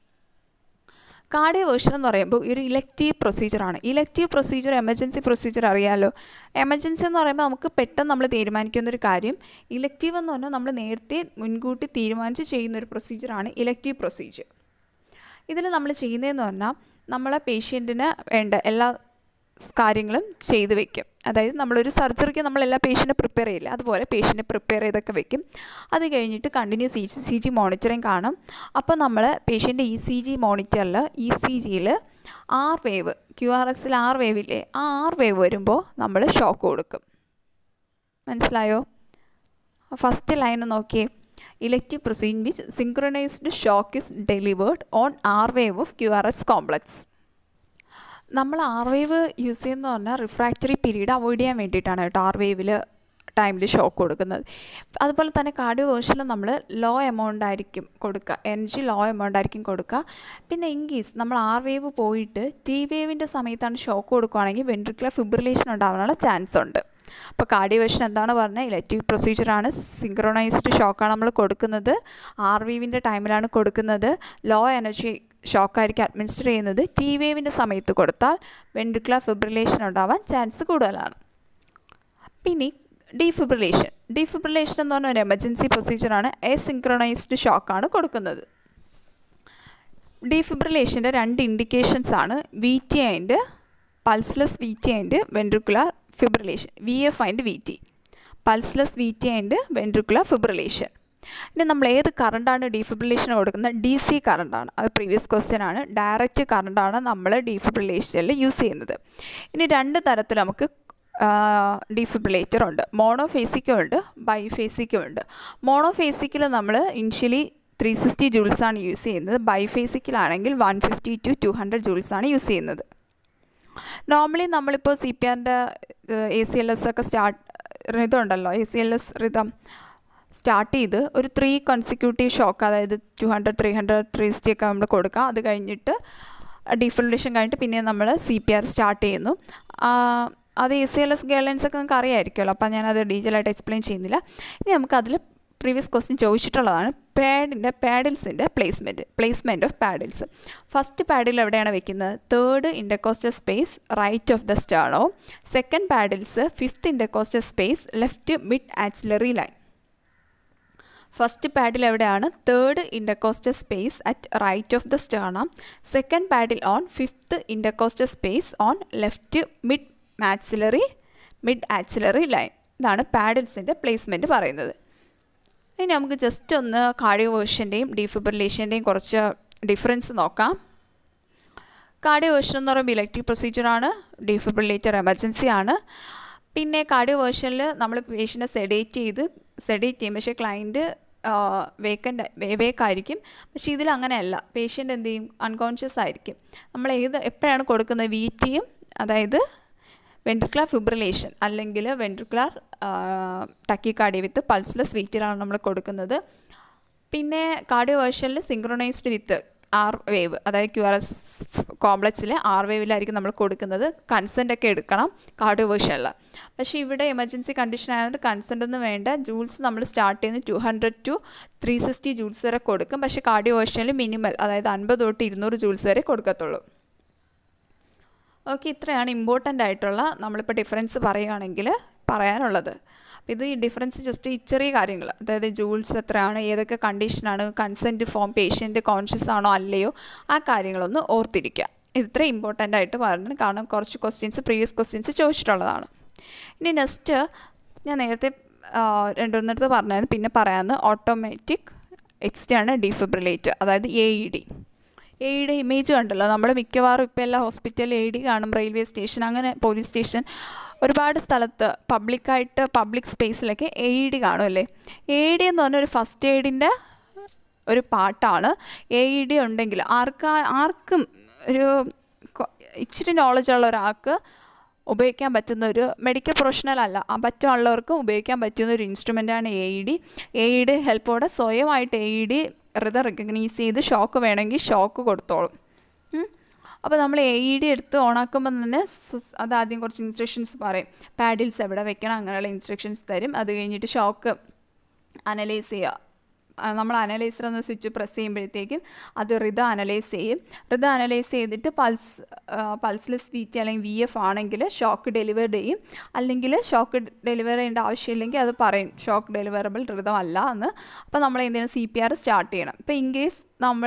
കാർഡിയോ വേർഷൻ എന്ന് പറയുമ്പോൾ ഒരു ഇലക്റ്റീവ് പ്രൊസീജിയറാണ് ഇലക്റ്റീവ് പ്രൊസീജിയർ എമർജൻസി പ്രൊസീജിയർ അറിയാമല്ലോ എമർജൻസി എന്ന് പറയുമ്പോൾ നമുക്ക് പെട്ടെന്ന് നമ്മൾ തീരുമാനിക്കുന്ന ഒരു കാര്യം ഇലക്റ്റീവ് എന്ന് പറഞ്ഞാൽ നമ്മൾ നേരത്തെ മുൻകൂട്ടി തീരുമാനിച്ച് ചെയ്യുന്ന ഒരു പ്രൊസീജിയറാണ് ഇലക്റ്റീവ് പ്രൊസീജിയർ ഇതിൽ നമ്മൾ ചെയ്യുന്നതെന്ന് പറഞ്ഞാൽ നമ്മളെ പേഷ്യൻറ്റിന് വേണ്ട എല്ലാ കാര്യങ്ങളും ചെയ്ത് വെക്കും അതായത് നമ്മളൊരു സർജറിക്ക് നമ്മൾ എല്ലാ പേഷ്യൻറ്റിനെ പ്രിപ്പയർ ചെയ്യില്ല അതുപോലെ പേഷ്യൻറ്റിനെ പ്രിപ്പയർ ചെയ്തൊക്കെ വെക്കും അത് കഴിഞ്ഞിട്ട് continuous E C G monitoring കാണും അപ്പോൾ നമ്മൾ പേഷ്യൻ്റെ ഇ സി ജി മോണിറ്ററിൽ ഇ സി ജിയിൽ ആർ വേവ് ക്യു ആർ എക്സിൽ ആർ വേവില്ലേ ആ ആർ വേവ് വരുമ്പോൾ നമ്മൾ ഷോക്ക് കൊടുക്കും മനസ്സിലായോ ഫസ്റ്റ് ലൈൻ നോക്കിയേ elective procedure which synchronised shock is delivered on R wave of Q R S complex നമ്മൾ ആർ വേവ് യൂസ് ചെയ്യുന്നത് പറഞ്ഞാൽ റിഫ്രാക്റ്ററി പീരീഡ് അവോയ്ഡ് ചെയ്യാൻ വേണ്ടിയിട്ടാണ് കേട്ടോ ആർ വേവിൽ ടൈമിൽ ഷോക്ക് കൊടുക്കുന്നത് അതുപോലെ തന്നെ കാർഡിയോ വേർഷനിൽ നമ്മൾ ലോ എമൗണ്ട് ആയിരിക്കും കൊടുക്കുക എനർജി ലോ എമൗണ്ട് ആയിരിക്കും കൊടുക്കുക പിന്നെ ഇൻ കേസ് നമ്മൾ ആർ വേവ് പോയിട്ട് ടി വേവിൻ്റെ സമയത്താണ് ഷോക്ക് കൊടുക്കുകയാണെങ്കിൽ വെൻട്രിക്കുലർ ഫിബ്രിലേഷൻ ഉണ്ടാകാനുള്ള ചാൻസ് ഉണ്ട് അപ്പോൾ കാർഡിയോ വേർഷൻ എന്താണ് പറഞ്ഞത് ഇലക്റ്റീവ് പ്രൊസീജിയറാണ് സിങ്ക്രണൈസ്ഡ് ഷോക്കാണ് നമ്മൾ കൊടുക്കുന്നത് ആർ വേവിൻ്റെ ടൈമിലാണ് കൊടുക്കുന്നത് ലോ എനർജി ഷോക്കായിരിക്കും അഡ്മിനിസ്റ്റർ ചെയ്യുന്നത് ടി വേവിൻ്റെ സമയത്ത് കൊടുത്താൽ വെൻട്രിക്കുലർ ഫിബ്രിലേഷൻ ഉണ്ടാവാൻ ചാൻസ് കൂടുതലാണ് പിന്നെ ഡീഫിബ്രിലേഷൻ ഡീഫിബ്രിലേഷൻ എന്ന് പറഞ്ഞ ഒരു എമർജൻസി പ്രൊസീജിയറാണ് എ സിങ്ക്രണൈസ്ഡ് ഷോക്കാണ് കൊടുക്കുന്നത് ഡീഫിബ്രിലേഷൻ്റെ രണ്ട് ഇൻഡിക്കേഷൻസ് ആണ് V T and pulseless V T and ventricular fibrillation V F and V T pulseless V T and ventricular fibrillation ഇനി നമ്മൾ ഏത് കറണ്ടാണ് ഡീഫിബ്രിലേഷൻ കൊടുക്കുന്നത് ഡി സി കറണ്ടാണ് അത് പ്രീവിയസ് ക്വസ്റ്റ്യൻ ആണ് ഡയറക്റ്റ് കറണ്ടാണ് നമ്മൾ ഡീഫിബ്രിലേഷനിൽ യൂസ് ചെയ്യുന്നത് ഇനി രണ്ട് തരത്തിൽ നമുക്ക് ഡീഫിബ്രിലേറ്റർ ഉണ്ട് മോണോഫേസിക്കും ഉണ്ട് ബൈഫേസിക്കും ഉണ്ട് മോണോഫേസിക്കിൽ നമ്മൾ ഇനിഷ്യലി ത്രീ സിക്സ്റ്റി ജൂൾസാണ് യൂസ് ചെയ്യുന്നത് ബൈഫേസിക്കിലാണെങ്കിൽ one fifty to two hundred ജൂൾസാണ് യൂസ് ചെയ്യുന്നത് നോർമലി നമ്മളിപ്പോൾ സി പി ആറിൻ്റെ എ സി എൽ എസ് ഒക്കെ സ്റ്റാർട്ട് ഇതുണ്ടല്ലോ A C L S rhythm start ചെയ്ത് ഒരു ത്രീ കൺസിക്യൂട്ടീവ് ഷോക്ക് അതായത് two hundred three hundred three sixty ഒക്കെ നമ്മൾ കൊടുക്കുക അത് കഴിഞ്ഞിട്ട് ഡീഫിബ്രിലേഷൻ കഴിഞ്ഞിട്ട് പിന്നെ നമ്മൾ സി പി ആർ സ്റ്റാർട്ട് ചെയ്യുന്നു അത് A C L S guidelines ഒക്കെ നിങ്ങൾക്ക് അറിയാമായിരിക്കുമല്ലോ അപ്പോൾ ഞാനത് ഡീറ്റെയിൽ ആയിട്ട് എക്സ്പ്ലെയിൻ ചെയ്യുന്നില്ല ഇനി നമുക്ക് അതിൽ പ്രീവിയസ് ക്വസ്റ്റ്യൻ ചോദിച്ചിട്ടുള്ളതാണ് പാഡിൻ്റെ പാഡിൽസിൻ്റെ placement placement of paddles first paddle എവിടെയാണ് വെക്കുന്നത് third intercostal space right of the sternum second paddles fifth intercostal space left mid axillary line first paddle എവിടെയാണ് third intercostal space at right of the sternum second paddle on fifth intercostal space on left mid maxillary mid axillary line ഇതാണ് പാഡിൽസിൻ്റെ placement പറയുന്നത് ഇനി നമുക്ക് just ഒന്ന് cardio വേർഷൻ്റെയും ഡീഫിബ്രിലേഷൻ്റെയും കുറച്ച് difference നോക്കാം cardio cardioversion എന്ന് പറയുമ്പോൾ ഇലക്ട്രിക് പ്രൊസീജിയറാണ് ഡീഫിബ്രിലേറ്റർ എമർജൻസി ആണ് പിന്നെ കാർഡിയോ വേർഷനിൽ നമ്മൾ പേഷ്യൻറ്റിനെ സെഡേറ്റ് ചെയ്ത് സെഡേറ്റ് ചെയ്യും പക്ഷേ ക്ലയൻറ്റ് വേക്കൻ്റ് വേക്കായിരിക്കും പക്ഷേ ഇതിൽ അങ്ങനെയല്ല പേഷ്യൻ്റ് എന്ത് ചെയ്യും അൺകോൺഷ്യസ് ആയിരിക്കും നമ്മൾ ഏത് എപ്പോഴാണ് കൊടുക്കുന്നത് വി ടിയും അതായത് വെൻട്രിക്കുലർ ഫിബ്രിലേഷൻ അല്ലെങ്കിൽ വെൻട്രിക്കുലർ ടക്കിക്കാർഡിയ വിത്ത് പൾസ്ലെസ് വീറ്റിലാണ് നമ്മൾ കൊടുക്കുന്നത് പിന്നെ കാർഡിയോ വേർഷനിൽ സിങ്ക്രണൈസ്ഡ് വിത്ത് ആർ വേവ് അതായത് ക്യു ആർ എസ് കോംപ്ലക്സിലെ ആർ വേവിലായിരിക്കും നമ്മൾ കൊടുക്കുന്നത് കൺസെൻ്റ് ഒക്കെ എടുക്കണം കാർഡിയോ വേർഷനിൽ പക്ഷേ ഇവിടെ എമർജൻസി കണ്ടീഷൻ ആയതുകൊണ്ട് കൺസെൻ്റ് ഒന്നും വേണ്ട ജൂൾസ് നമ്മൾ സ്റ്റാർട്ട് ചെയ്യുന്നത് two hundred to three sixty joules വരെ കൊടുക്കും പക്ഷേ കാർഡിയോ വേർഷനിൽ മിനിമൽ അതായത് അൻപത് തൊട്ട് ഇരുന്നൂറ് ജൂൾസ് വരെ കൊടുക്കത്തുള്ളൂ ഓക്കെ ഇത്രയാണ് ഇമ്പോർട്ടൻ്റ് ആയിട്ടുള്ള നമ്മളിപ്പോൾ ഡിഫറൻസ് പറയുകയാണെങ്കിൽ പറയാനുള്ളത് അപ്പോൾ ഇത് ഈ ഡിഫറൻസ് ജസ്റ്റ് ഈ ചെറിയ കാര്യങ്ങൾ അതായത് ജൂൾസ് എത്രയാണ് ഏതൊക്കെ കണ്ടീഷനാണ് കൺസെൻറ്റ് ഫോം പേഷ്യൻ്റ് കോൺഷ്യസ് ആണോ അല്ലയോ ആ കാര്യങ്ങളൊന്ന് ഓർത്തിരിക്കുക ഇത് ഇത്ര ഇമ്പോർട്ടൻ്റ് ആയിട്ട് പറഞ്ഞു കാരണം കുറച്ച് ക്വസ്റ്റ്യൻസ് പ്രീവിയസ് ക്വസ്റ്റ്യൻസ് ചോദിച്ചിട്ടുള്ളതാണ് ഇനി നെക്സ്റ്റ് ഞാൻ നേരത്തെ രണ്ടുമൂന്നിടത്ത് പറഞ്ഞായിരുന്നു പിന്നെ പറയാമെന്ന് ഓട്ടോമാറ്റിക് എക്സ്റ്റേണൽ ഡിഫിബ്രിലേറ്റർ അതായത് എ ഇ ഡി എ ഡിയുടെ ഇമേജ് കണ്ടല്ലോ നമ്മൾ മിക്കവാറും ഇപ്പോൾ എല്ലാ ഹോസ്പിറ്റലിൽ എ ഡി കാണും റെയിൽവേ സ്റ്റേഷൻ അങ്ങനെ പോലീസ് സ്റ്റേഷൻ ഒരുപാട് സ്ഥലത്ത് പബ്ലിക്കായിട്ട് പബ്ലിക് സ്പേസിലൊക്കെ എ ഡി കാണും അല്ലേ എ ഡി എന്ന് പറഞ്ഞ ഒരു ഫസ്റ്റ് എയ്ഡിൻ്റെ ഒരു പാട്ടാണ് എ ഇ ഡി ഉണ്ടെങ്കിൽ ആർക്കാ ആർക്കും ഒരു ഇച്ചിരി നോളജ് ഉള്ള ഒരാൾക്ക് ഉപയോഗിക്കാൻ പറ്റുന്ന ഒരു മെഡിക്കൽ പ്രൊഫഷണൽ അല്ല ആ പറ്റുള്ളവർക്കും ഉപയോഗിക്കാൻ പറ്റുന്ന ഒരു ഇൻസ്ട്രുമെൻ്റാണ് A E D A E D ഹെൽപ്പോടെ സ്വയമായിട്ട് A E D rhythm recognise ചെയ്ത് ഷോക്ക് വേണമെങ്കിൽ ഷോക്ക് കൊടുത്തോളും അപ്പോൾ നമ്മൾ എ ഇ ഡി എടുത്ത് ഓണാക്കുമ്പോൾ തന്നെ സ് അത് ആദ്യം കുറച്ച് ഇൻസ്ട്രക്ഷൻസ് പറയും പാഡിൽസ് എവിടെ വെക്കണം അങ്ങനെയുള്ള ഇൻസ്ട്രക്ഷൻസ് തരും അത് കഴിഞ്ഞിട്ട് ഷോക്ക് അനലൈസ് ചെയ്യുക ആ, നമ്മൾ അനലൈസർ എന്ന സ്വിച്ച് പ്രസ് ചെയ്യുമ്പോഴത്തേക്കും അത് റിത അനലൈസ് ചെയ്യും റിത അനലൈസ് ചെയ്തിട്ട് പൾസ് പൾസ്ലെസ് വി ടി അല്ലെങ്കിൽ വി എഫ് ആണെങ്കിൽ ഷോക്ക് ഡെലിവർ ചെയ്യും അല്ലെങ്കിൽ ഷോക്ക് ഡെലിവർ ചെയ്യേണ്ട ആവശ്യമില്ലെങ്കിൽ അത് പറയും ഷോക്ക് ഡെലിവറബിൾ ഋതമല്ല എന്ന് അപ്പോൾ നമ്മൾ എന്തെങ്കിലും സി പി ആർ സ്റ്റാർട്ട് ചെയ്യണം ഇപ്പോൾ ഇൻ കേസ് നമ്മൾ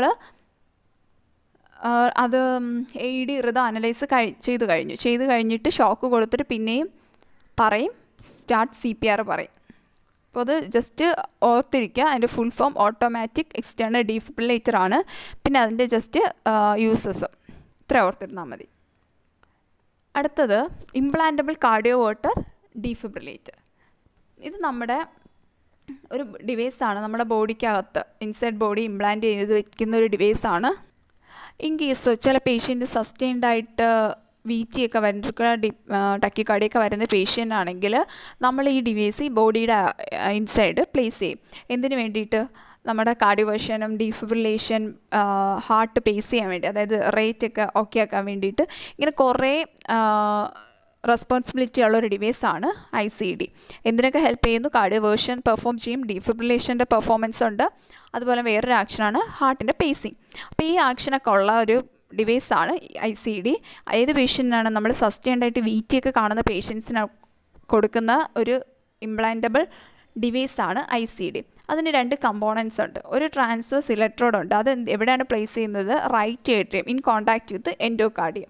അത് എ ഡി ഋത അനലൈസ് കഴി ചെയ്ത് കഴിഞ്ഞു ചെയ്ത് കഴിഞ്ഞിട്ട് ഷോക്ക് കൊടുത്തിട്ട് പിന്നെയും പറയും സ്റ്റാർട്ട് സി പി ആർ പറയും അപ്പോൾ അത് ജസ്റ്റ് ഓർത്തിരിക്കുക അതിൻ്റെ full form automatic external defibrillator ആണ് പിന്നെ അതിൻ്റെ ജസ്റ്റ് യൂസസ് ഇത്ര ഓർത്തിരുന്നാൽ മതി അടുത്തത് ഇംപ്ലാന്റബിൾ കാർഡിയോ വാട്ടർ ഡീഫിബ്രിലേറ്റർ ഇത് നമ്മുടെ ഒരു ഡിവൈസാണ് നമ്മുടെ ബോഡിക്കകത്ത് ഇൻസൈഡ് ബോഡി ഇംപ്ലാന്റ് ചെയ്ത് വെക്കുന്ന ഒരു ഡിവൈസാണ് ഇൻ കേസ് ചില പേഷ്യൻ്റ് സസ്റ്റെയിൻഡ് ആയിട്ട് വി ടി ഒക്കെ വരുന്ന ഡി ടക്കിക്കാടിയൊക്കെ വരുന്ന പേഷ്യൻ്റ് ആണെങ്കിൽ നമ്മൾ ഈ ഡിവൈസ് ഈ ബോഡിയുടെ ഇൻസൈഡ് പ്ലേസ് ചെയ്യും എന്തിനു വേണ്ടിയിട്ട് നമ്മുടെ കാർഡിയോവേഷനും ഡീഫിബ്രിലേഷൻ ഹാർട്ട് പേസ് ചെയ്യാൻ വേണ്ടി അതായത് റേറ്റ് ഒക്കെ ഓക്കെ ആക്കാൻ വേണ്ടിയിട്ട് ഇങ്ങനെ കുറേ റെസ്പോൺസിബിലിറ്റി ഉള്ള ഒരു ഡിവൈസാണ് ഐ സി ഡി എന്തിനൊക്കെ ഹെൽപ്പ് ചെയ്യുന്നു കാർഡിയോവേർഷൻ പെർഫോം ചെയ്യും ഡീഫിബ്രിലേഷൻ്റെ പെർഫോമൻസ് ഉണ്ട് അതുപോലെ വേറൊരു ആക്ഷനാണ് ഹാർട്ടിൻ്റെ പേസിങ് അപ്പോൾ ഈ ആക്ഷനൊക്കെ ഉള്ള ഒരു ഡിവൈസാണ് ഐ സി ഡി ഏത് പേഷ്യൻ്റിനാണ് നമ്മൾ സസ്റ്റൈൻഡ് ആയിട്ട് വി ടി ഒക്കെ കാണുന്ന പേഷ്യൻസിന് കൊടുക്കുന്ന ഒരു ഇംപ്ലാന്റബിൾ ഡിവൈസാണ് ഐ സി ഡി അതിന് രണ്ട് കമ്പോണൻസ് ഉണ്ട് ഒരു ട്രാൻസ്വേഴ്സ് ഇലക്ട്രോഡ് ഉണ്ട് അത് എവിടെയാണ് പ്ലേസ് ചെയ്യുന്നത് right atrium in contact with endocardium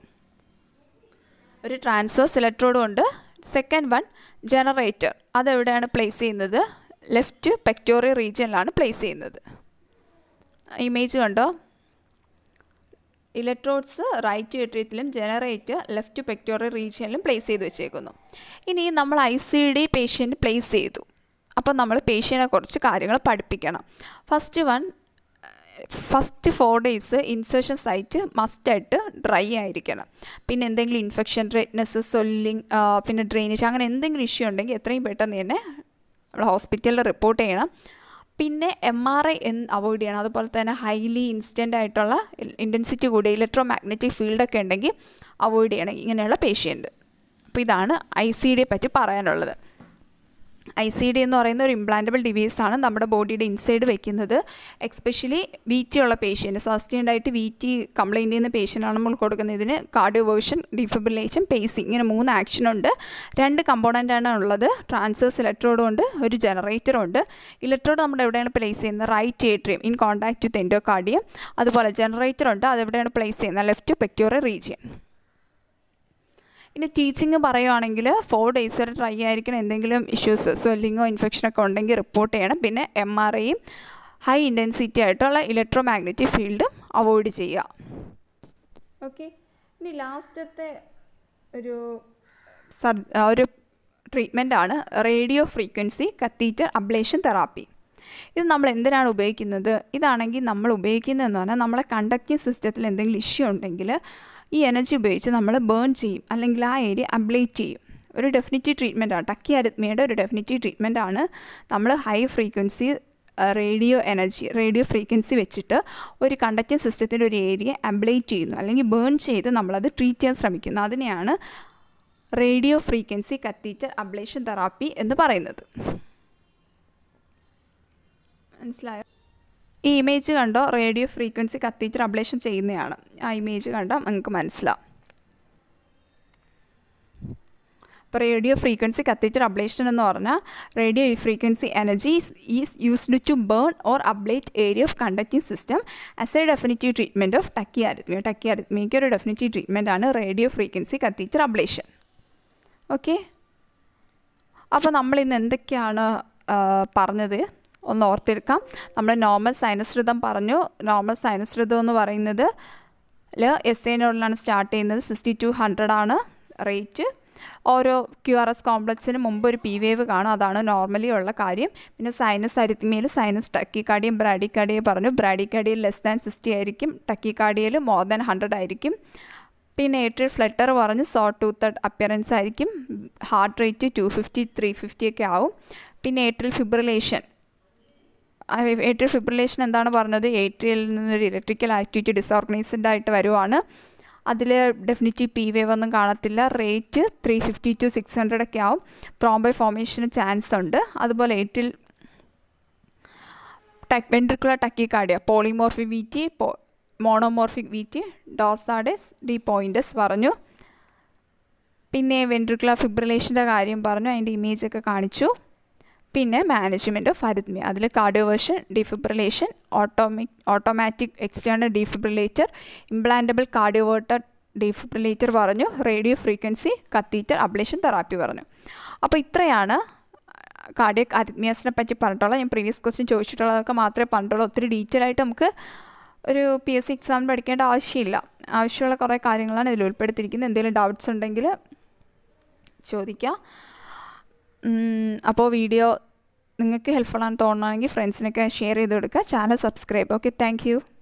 ഒരു ട്രാൻസ്വേഴ്സ് ഇലക്ട്രോഡും ഉണ്ട് സെക്കൻഡ് വൺ ജനറേറ്റർ അതെവിടെയാണ് പ്ലേസ് ചെയ്യുന്നത് ലെഫ്റ്റ് പെക്ടോറിയൽ റീജിയനിലാണ് പ്ലേസ് ചെയ്യുന്നത് ഇമേജ് കണ്ടോ ഇലക്ട്രോഡ്സ് റൈറ്റ് ഏട്രിയത്തിലും ജനറേറ്റർ ലെഫ്റ്റ് പെക്ടോറിയൽ റീജിയനിലും പ്ലേസ് ചെയ്ത് വെച്ചേക്കുന്നു ഇനി നമ്മൾ I C D patient place ചെയ്തു അപ്പോൾ നമ്മൾ പേഷ്യനെ കുറച്ച് കാര്യങ്ങൾ പഠിപ്പിക്കണം first one first four days insertion site മസ്റ്റായിട്ട് ഡ്രൈ ആയിരിക്കണം പിന്നെ എന്തെങ്കിലും ഇൻഫെക്ഷൻ റെഡ്നെസ് സ്വെല്ലിങ് പിന്നെ ഡ്രെയിനേജ് അങ്ങനെ എന്തെങ്കിലും ഇഷ്യൂ ഉണ്ടെങ്കിൽ എത്രയും പെട്ടെന്ന് തന്നെ നമ്മൾ ഹോസ്പിറ്റലിൽ റിപ്പോർട്ട് ചെയ്യണം പിന്നെ എം ആർ ഐ എന്ന് അവോയ്ഡ് ചെയ്യണം അതുപോലെ തന്നെ ഹൈലി ഇൻസ്റ്റൻ്റ് ആയിട്ടുള്ള ഇൻറ്റൻസിറ്റി കൂടി ഇലക്ട്രോ മാഗ്നറ്റിക് ഫീൽഡൊക്കെ ഉണ്ടെങ്കിൽ അവോയ്ഡ് ചെയ്യണം ഇങ്ങനെയുള്ള പേഷ്യൻ്റ് അപ്പോൾ ഇതാണ് ഐ സി ഡിയെ പറ്റി പറയാനുള്ളത് ഐ സി ഡി എന്ന് പറയുന്ന ഒരു ഇംപ്ലാന്റബിൾ ഡിവൈസ് ആണ് നമ്മുടെ ബോഡിയുടെ ഇൻസൈഡ് വെക്കുന്നത് എക്സ്പെഷ്യലി വി ടി ഉള്ള പേഷ്യൻറ്റ് സസ്റ്റൈൻഡ് ആയിട്ട് വി ടി കംപ്ലയിൻറ്റ് ചെയ്യുന്ന പേഷ്യൻ്റാണ് നമ്മൾ കൊടുക്കുന്നതിന് കാർഡിയോവേർഷൻ ഡിഫിബ്രിലേഷൻ പേസിങ് ഇങ്ങനെ മൂന്ന് ആക്ഷൻ ഉണ്ട് രണ്ട് കമ്പോണൻ്റ് ആണ് ഉള്ളത് ട്രാൻസ്വേഴ്സ് ഇലക്ട്രോഡും ഉണ്ട് ഒരു ജനറേറ്ററും ഉണ്ട് ഇലക്ട്രോഡ് നമ്മുടെ എവിടെയാണ് പ്ലേസ് ചെയ്യുന്നത് right atrium in contact with endocardium അതുപോലെ ജനറേറ്റർ ഉണ്ട് അതെവിടെയാണ് പ്ലേസ് ചെയ്യുന്നത് ലെഫ്റ്റ് പെക്ടോറിയൽ റീജിയൻ ഇനി ടീച്ചിങ് പറയുവാണെങ്കിൽ ഫോർ ഡേയ്സ് വരെ ട്രൈ ആയിരിക്കണം എന്തെങ്കിലും ഇഷ്യൂസ് സ്വെല്ലിങ്ങോ ഇൻഫെക്ഷനൊക്കെ ഉണ്ടെങ്കിൽ റിപ്പോർട്ട് ചെയ്യണം പിന്നെ എം ആർ ഐയും ഹൈ ഇൻറ്റൻസിറ്റി ആയിട്ടുള്ള ഇലക്ട്രോ മാഗ്നറ്റിക് ഫീൽഡും അവോയ്ഡ് ചെയ്യുക ഓക്കെ ഇനി ലാസ്റ്റത്തെ ഒരു സർ ഒരു ട്രീറ്റ്മെൻറ്റാണ് radio frequency catheter ablation therapy ഇത് നമ്മൾ എന്തിനാണ് ഉപയോഗിക്കുന്നത് ഇതാണെങ്കിൽ നമ്മൾ ഉപയോഗിക്കുന്നതെന്ന് പറഞ്ഞാൽ നമ്മളെ കണ്ടക്റ്റിംഗ് സിസ്റ്റത്തിൽ എന്തെങ്കിലും ഇഷ്യൂ ഉണ്ടെങ്കിൽ ഈ എനർജി ഉപയോഗിച്ച് നമ്മൾ ബേൺ ചെയ്യും അല്ലെങ്കിൽ ആ ഏരിയ അബ്ലേറ്റ് ചെയ്യും ഒരു ഡെഫിനിറ്റീവ് ട്രീറ്റ്മെൻ്റ് ആണ് ടക്കി അരിത്മയുടെ ഒരു ഡെഫിനിറ്റീവ് ട്രീറ്റ്മെൻ്റ് ആണ് നമ്മൾ high frequency radio energy radio frequency വെച്ചിട്ട് ഒരു കണ്ടക്റ്റിംഗ് സിസ്റ്റത്തിൻ്റെ ഒരു ഏരിയ അബ്ലേറ്റ് ചെയ്യുന്നു അല്ലെങ്കിൽ ബേൺ ചെയ്ത് നമ്മളത് ട്രീറ്റ് ചെയ്യാൻ ശ്രമിക്കുന്നു അതിനെയാണ് radio frequency catheter ablation therapy എന്ന് പറയുന്നത് മനസ്സിലായോ ഈ ഇമേജ് കണ്ടോ റേഡിയോ ഫ്രീക്വൻസി കത്തീറ്റർ അബ്ലേഷൻ ചെയ്യുന്നതാണ് ആ ഇമേജ് കണ്ടാൽ നിങ്ങൾക്ക് മനസ്സിലാവും ഇപ്പോൾ റേഡിയോ ഫ്രീക്വൻസി കത്തീറ്റർ അബ്ലേഷൻ എന്ന് പറഞ്ഞാൽ radio frequency energy is used to burn or ablate area of conducting system as a definitive treatment of tachyarrhythmia ടക്കി അരിത്മിയയ്ക്ക് ഒരു ഡെഫിനിറ്റീവ് ട്രീറ്റ്മെൻ്റ് ആണ് radio frequency catheter ablation okay അപ്പോൾ നമ്മൾ ഇന്ന് എന്തൊക്കെയാണ് പറഞ്ഞത് ഒന്ന് ഓർത്തെടുക്കാം നമ്മൾ നോർമൽ സൈനസ് ഋതം പറഞ്ഞു നോർമൽ സൈനസ് ഋതം എന്ന് പറയുന്നത് ല് എസ് എനോടിലാണ് സ്റ്റാർട്ട് ചെയ്യുന്നത് സിക്സ്റ്റി ടു ഹൺഡ്രഡ് ആണ് റേറ്റ് ഓരോ ക്യു ആർ എസ് കോംപ്ലക്സിന് മുമ്പ് ഒരു പി വേവ് കാണും അതാണ് നോർമലി ഉള്ള കാര്യം പിന്നെ സൈനസ് അരിത്മിയയിൽ സൈനസ് ടക്കിക്കാഡിയും ബ്രാഡിക്കാഡിയെ പറഞ്ഞു ബ്രാഡിക്കാഡിയൽ ലെസ് ദാൻ സിക്സ്റ്റി ആയിരിക്കും ടക്കിക്കാഡിയയിൽ മോർ ദാൻ ഹൺഡ്രഡ് ആയിരിക്കും പിന്നെ ഏട്രിയൽ ഫ്ലട്ടർ പറഞ്ഞ് സോ ടൂത്ത് അപ്പിയറൻസ് ആയിരിക്കും heart rate two fifty three fifty ഒക്കെ ആവും പിന്നെ ഏട്രിയൽ ഫിബ്രിലേഷൻ ഏട്രിയൽ ഫിബ്രിലേഷൻ എന്താണ് പറഞ്ഞത് ഏട്രിയലിൽ നിന്നൊരു ഇലക്ട്രിക്കൽ ആക്ടിവിറ്റി ഡിസോർഗനൈസ്ഡ് ആയിട്ട് വരുവാണ് അതിൽ ഡെഫിനിറ്റീവ് പി വേവ് ഒന്നും കാണത്തില്ല rate three fifty to six hundred ഒക്കെ ആവും ത്രോംബൈ ഫോർമേഷന് ചാൻസ് ഉണ്ട് അതുപോലെ എയ്റ്റിൽ ടെക് ventricular tachycardia polymorphic V T monomorphic V T torsades de pointes പറഞ്ഞു പിന്നെ വെൻട്രിക്കുലർ ഫിബ്രിലേഷൻ്റെ കാര്യം പറഞ്ഞു അതിൻ്റെ ഇമേജൊക്കെ കാണിച്ചു പിന്നെ മാനേജ്മെൻറ്റ് ഓഫ് അരിത്മിയ അതിൽ cardioversion defibrillation automic automatic external defibrillator implantable cardioverter defibrillator പറഞ്ഞു radio frequency catheter ablation therapy പറഞ്ഞു അപ്പോൾ ഇത്രയാണ് കാർഡിയക് അരിത്മിയാസിനെ പറ്റി പറഞ്ഞിട്ടുള്ളത് ഞാൻ പ്രീവിയസ് ക്വസ്റ്റ്യൻ ചോദിച്ചിട്ടുള്ളതൊക്കെ മാത്രമേ പറഞ്ഞിട്ടുള്ളൂ ഒത്തിരി ഡീറ്റെയിൽ ആയിട്ട് നമുക്ക് ഒരു പി എസ് സി എക്സാമിന് പഠിക്കേണ്ട ആവശ്യമില്ല ആവശ്യമുള്ള കുറേ കാര്യങ്ങളാണ് ഇതിൽ ഉൾപ്പെടുത്തിയിരിക്കുന്നത് എന്തെങ്കിലും ഡൗട്ട്സ് ഉണ്ടെങ്കിൽ ചോദിക്കാം അപ്പോൾ വീഡിയോ നിങ്ങൾക്ക് ഹെൽപ്ഫുൾ ആണെന്ന് തോന്നുകയാണെങ്കിൽ ഫ്രണ്ട്സിനൊക്കെ ഷെയർ ചെയ്ത് കൊടുക്കുക ചാനൽ സബ്സ്ക്രൈബ് ഓക്കെ താങ്ക്